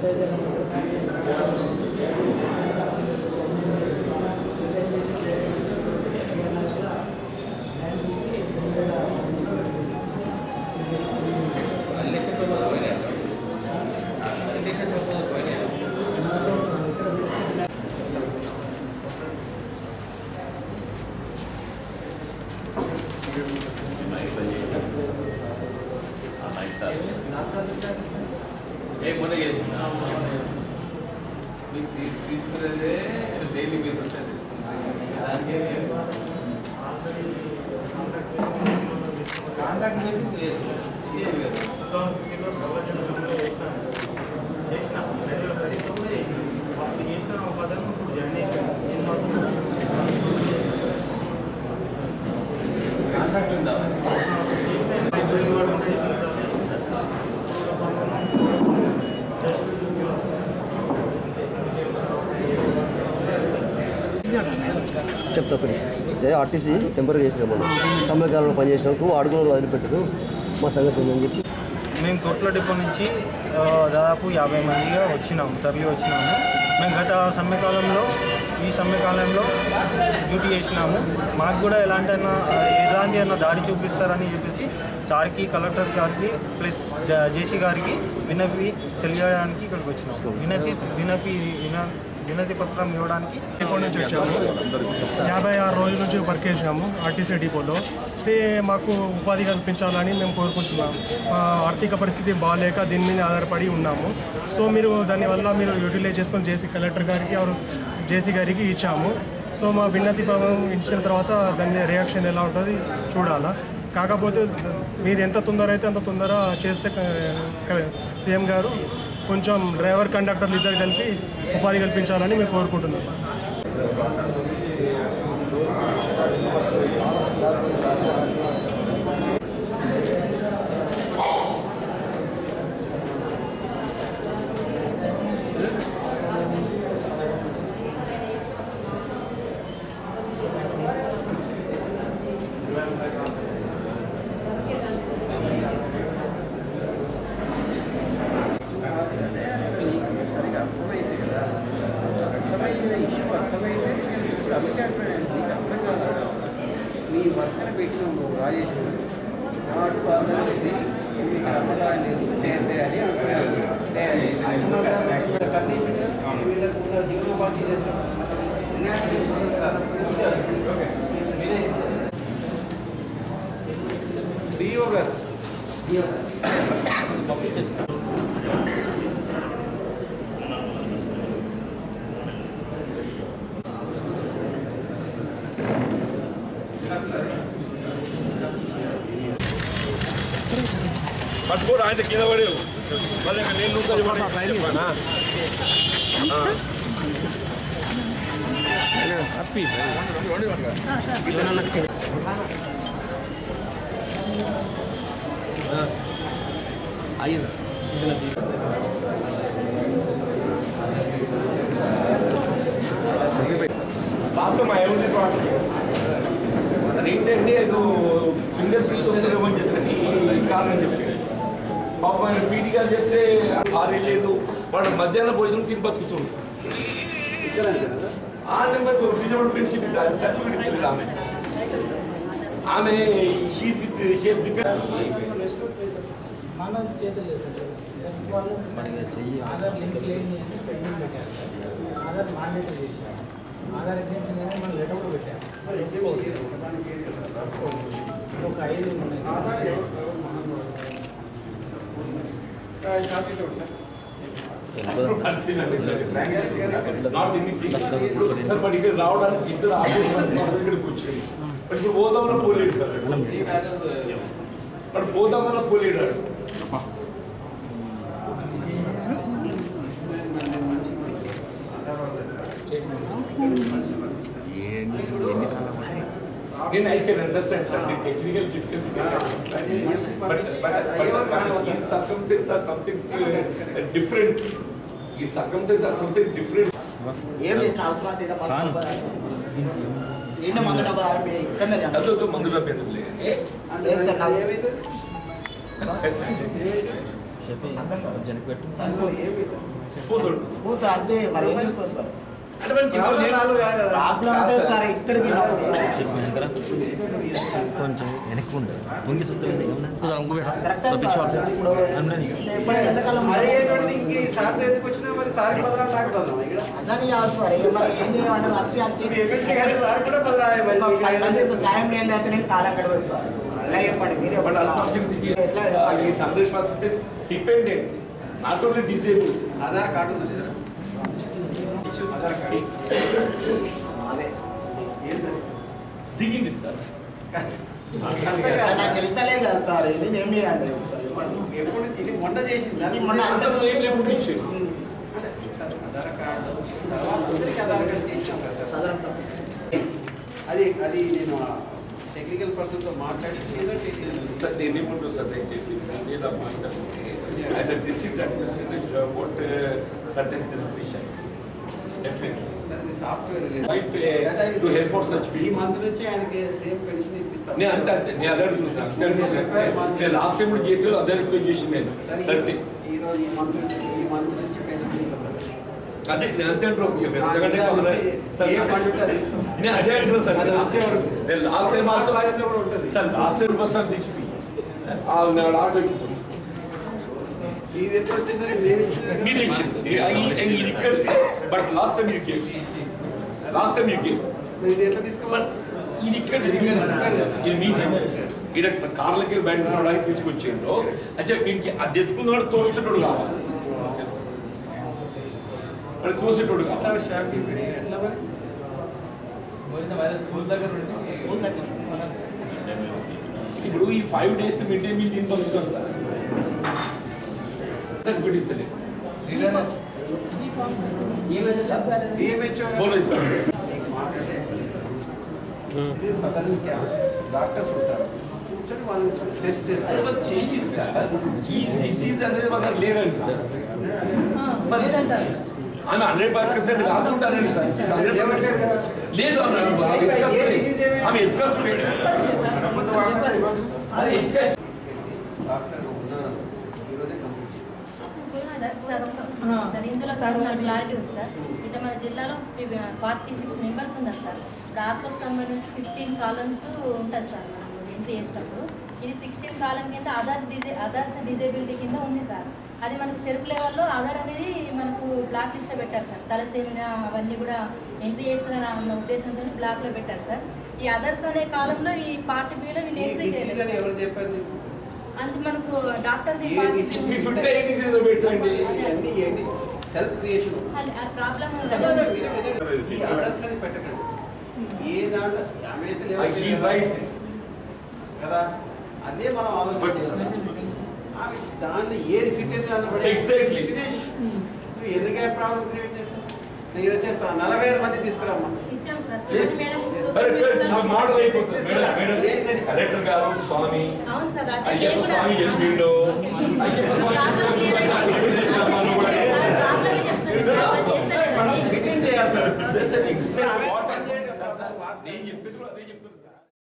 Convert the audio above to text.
ఏ మొన్న చేసిందా మీకు తీ- తీసుకునేదే డైలీ బేసిస్ తీసుకుంటుంది దానికి కాంట్రాక్ట్ బేసిస్ లేదు ఇదే కదా కాంట్రాక్ట్ ఉందా మరి? చెప్తా ఒకటి అదే ఆర్టీసీ టెంపరీ చేసినాం మనం సమయకాలంలో పనిచేసినందుకు అడుగులు వదిలిపెట్టరు మా సంగతి ఉందని చెప్పి మేము కొట్ల డిపో నుంచి ఆ, దాదాపు యాభై మందిగా వచ్చినాము తరలి వచ్చినాము మేము గత సమ్మెకాలంలో ఈ సమ్మెకాలంలో డ్యూటీ చేసినాము మాకు కూడా ఎలాంటి అయినా ఎలాంటి అయినా దారి చూపిస్తారని చెప్పేసి సార్కి కలెక్టర్ గారికి ప్లస్ జ- జేసీ గారికి వినపి తెలియడానికి ఇక్కడికి వచ్చినాము వినతి వినపి విన వినతి పత్రం ఇవ్వడానికి డిపో నుంచి వచ్చాము యాభై ఆరు రోజుల నుంచి వర్క్ చేసాము ఆర్టీసీ డిపోలో అయితే మాకు ఉపాధి కల్పించాలని మేము కోరుకుంటున్నాం మా ఆర్థిక పరిస్థితి బాగాలేక దీని మీద ఆధారపడి ఉన్నాము సో మీరు దానివల్ల మీరు యూటిలైజ్ చేసుకొని జేసీ కలెక్టర్ గారికి ఆర్ జేసీ గారికి ఇచ్చాము సో మా విన్నతి పత్రం ఇచ్చిన తర్వాత దాని రియాక్షన్ ఎలా ఉంటుంది చూడాలా కాకపోతే మీరు ఎంత తొందర అయితే అంత తొందర చేస్తే సీఎం గారు కొంచెం డ్రైవర్ కండక్టర్లు ఇద్దరు కలిపి ఉపాధి కల్పించాలని మేము కోరుకుంటున్నాం సరిగా అర్థమైంది కదా అర్థమైన ఇష్యూ అర్థమైతే నీకు సబ్జెక్ట్ అంటున్నాను నీకు అర్థం కాదు నీ వర్కర్ పెట్టినాము రాజేష్ వాడు వాళ్ళని పెట్టి మీకు అమ్మకాలు లేదు తేతే అని అంటున్నారు కండిషన్ వీళ్ళకు ఉన్న జీవనోపాధి చేస్తాం డిఓ గారు పట్టుకోడు ఆయన కింద పడి మళ్ళీ ఇంకా నేను నూకలు పడి చెప్పానా? ఆ. వాస్తవం ఏముంది వాటికి? అదేంటంటే ఏదో ఫింగర్ ప్రింట్స్ వస్తలేమని చెప్పి కారణం చెప్పి పాపం ఆయన పీటీ గారు చెప్తే భార్య లేదు వాడు మధ్యాహ్నం భోజనం తిని బతుకుతుంది ఆ నెంబర్ ఫిజిబుల్ ప్రిన్సిప్ సర్టిఫికేట్ ఇస్తుంది ఆమె ఆమె షీట్ విత్ షేప్ మన చేతులు లేదు సార్ సెల్ఫ్ వాళ్ళు ఆధార్ లింక్ లేని పెండింగ్ పెట్టారు ఆధార్ మాండేటరీ చేశారు ఆధార్ ఎగ్జామ్షన్ అనేది మనం లెటర్ కూడా పెట్టాము ఒక ఐదు ఉన్నాయి sir not anything sir but ఇక్కడ రావడానికి ఇద్దరు ఆఫీసర్ ఇక్కడికి వచ్చాయి బట్ ఇప్పుడు పోదామన్న పోలేడు సార్ ఈ మ్యాటర్ బట్ పోదామన్న పోలేడు వాడు. నేను I can understand sir the technical difficulty but but ఈ సర్కమ్స్టెన్స్ ఆర్ సంథింగ్ డిఫరెంట్ ఈ సర్కమ్స్టెన్స్ ఆర్ సంథింగ్ డిఫరెంట్ ఏం చేసిన అవసరం ఏంటో మందు డబ్బా ఇక్కడనే అదొక మందు డబ్బు ఎందుకులే ఏమైతే పోతాడు పోతే అంతే మరి ఏం చూస్తారు సార్ అంటే మనకి ఎవరు లేరు. ప్రాబ్లం అంటే సార్ ఇక్కడికి కొంచెం వెనక్కి ఉండదు పొంగి సుత్తమైంది కరెక్టే సార్ ఇప్పుడు ఎప్పుడు ఎంతకాలం అదేంటంటే ఇంక ఈ సార్తో ఎందుకు వచ్చినా మరి సార్కి బదనాలు నాకు బదనాం ఇక్కడ అదని కాదు సార్ ఇక మరి ఏం చేయమంటారు వచ్చి వచ్చి ఇప్పుడు ఎమ్మెల్సీ గారి సార్ కూడా బదనాలే మరి ఒక మీకు పది ఏదో మంది చేస్తే. సాయం లేని అయితే నేను కాలం గడవదు సార్ అలా చెప్పండి మీరే But unfortunately, ఎట్లా ఈ hundred percentage dependent not only disable Aadhaar card ఉంది లేదా ఆధార్ కార్డు అదే ఏంది దిగింది సార్ అంతే కదా నాకు సార్. వెళ్తలే కదా సార్ ఇది నేను చేయండి ఒకసారి చెప్పండి. ఎప్పుడు నుంచి ఇది మొన్న చేసింది ఇది మొన్న అంత ఏం లేకుండా ఇచ్చేది ఉమ్. సార్, ఆధార్ కార్డు తర్వాత అందరికీ ఆధార్ కార్డు చేసినాం కదా సార్ సదరం సార్ అది అది నేను టెక్నికల్ పర్సన్తో మాట్లాడి ఏదో టెక్నికల్ సార్ నేను ఏమంటారు సార్ దయచేసి మీ మీద master as a district administrator about certain descriptions definitely sir ఇది software Right, uh, to help out such ఈ people. మంత్ నుంచి ఆయనకి సేమ్ పెన్షన్ ఇప్పిస్తాం నేను అంతే అంతే నేను అదే అడుగుతున్నాను అంతే అడుగుతున్నాను. నేను లాస్ట్ టైం కూడా చేసి అదే రిక్వెస్ట్ చేసి నేను సార్ థర్టీ ఈ రోజు ఈ మంత్ నుంచి ఈ మంత్ నుంచి పెన్షన్ ఇస్తాం సార్ అదే నేను అంతే అంటారు ఇక మీరు ఆ అంతకంటే జిల్లా కావాలా? నుంచి సార్, ఏ ఫండ్ ఉంటే అది ఇస్తాం. నేను అదే అంటున్నాను సార్ అది వచ్చే వరకు. నేను లాస్ట్ టైం మా ఆల్సో బాధ్యత కూడా ఉంటుంది. Sir last time bus sir దిచ్చిపి నేను ఆటో ఎక్కుతాను ఇది ఎట్లా వచ్చిందని నేను ఇచ్చింది మీరు ఇచ్చింది ఈ- ఈ- ఇది ఇక్కడ but last time you gave last time you gave మరి ఇది ఎట్లా తీసుకోవాలి ఇది ఇక్కడ ఇది మీది ఇక్కడ కార్లకి బయట రావడానికి తీసుకొచ్చిండ్రు అంటే వీనికి అది తెచ్చుకున్నాడు తోసేటోడు కావాలి మరి తోసేటోడు ఎట్లా కావాలి షాప్ ఎట్లా మరి స్కూల్ దగ్గర నుండి స్కూల్ దగ్గర ఇప్పుడు ఈ five days mid day meal దీని పంపుతాం సార్ సర్టిఫికేట్ ఇస్తలేదు డిఎంహెచ్ఓ బోలో సార్ మీకు మాట్లాడే ఇది సదరన్ క్యాంప్ డాక్టర్స్ ఉంటారు కూర్చొని వాళ్ళు టెస్ట్ చేస్తారు అసలు చేసింది సార్ ఈ డిసీజ్ అనేది మన లేదంట మరి ఆమె హండ్రెడ్ పర్సెంట్ కాకుంటానండి సార్ లేవట్లేదు కదా లేదు అన్నాడు ఆమె ఎత్తుకొచ్చుడు ఆమె ఎత్తుకొచ్చుడు ముందు వాడతారు ఇవ్వండి. అదే ఎత్తుకొచ్చు డాక్టర్ ఉన్నారు ఈరోజే కంప్లీట్ సార్ సార్ సార్ ఇందులో సార్ నాకు క్లారిటీ ఉంది సార్ ఇట్లా మన జిల్లాలో ఫార్టీ సిక్స్ మెంబర్స్ ఉన్నారు సార్ ఇప్పుడు ఆత్మకు సంబంధించి ఫిఫ్టీన్ కాలమ్స్ ఉంటుంది సార్ మనం ఎంట్రీ చేసినప్పుడు ఇది సిక్స్టీన్ కాలం కింద ఆధార్ డిజే ఆధార్స్ డిజేబిలిటీ కింద ఉంది సార్ అది మనకు సెల్ఫ్ లెవెల్లో ఆధార్ అనేది మనకు బ్లాక్ లిస్ట్లో పెట్టారు సార్ తలసేమినా అవన్నీ కూడా ఎంట్రీ చేస్తున్నారు అన్న ఉద్దేశంతో బ్లాక్లో పెట్టారు సార్ ఈ అదర్స్ అనే కాలంలో ఈ పార్ట్ బిలో వీళ్ళు ఈ ఎంట్రీ డిసీజ్ అని చేయలేదు ఎవరు చెప్పారు నీకు? అందు మనకు డాక్టర్ ఏ disease? మీ ఫుడ్ ఏ డిసీజ్ పెట్టండి ఇవన్నీ ఏంటి సెల్ఫ్ క్రియేషన్ ప్రాబ్లం ఈ అదర్స్ అని పెట్టకండి ఏ దాంట్లో ఆమె అయితే హీ లేవట్లేదు రైట్ కదా అదే మనం ఆలోచించాలి ఆమె దాంట్లో ఏది ఫిట్ అయితే దాంట్లో పడే Exactly. నువ్వు ఎందుకే ప్రాబ్లం క్రియేట్ చేస్తావు నేను ఇలా చేస్తాను నలభై వేల మంది తీసుకురామ్మా ఇచ్చాం సార్ Yes. మేడం మరి ఇక్కడ మోడల్ అయిపోతుంది Yes. మేడం మేడం కలెక్టర్ గారు స్వామి అవును సార్ అదే అయ్యప్ప నేను కూడా- స్వామి చేసిండు అయ్యప్ప స్వామి ప్రాబ్లం క్లియర్ అయిపోయింది. అదే ప్రాబ్లం చెప్తాను సార్. వాళ్ళు చేస్తారు మనం కదా. ఫిట్టింగ్ చేయాలి సార్ Sir, sir, exact ఆమె what పని చేయండి. సార్, సార్, నేను చెప్పేది కూడా అదే చెప్తున్నా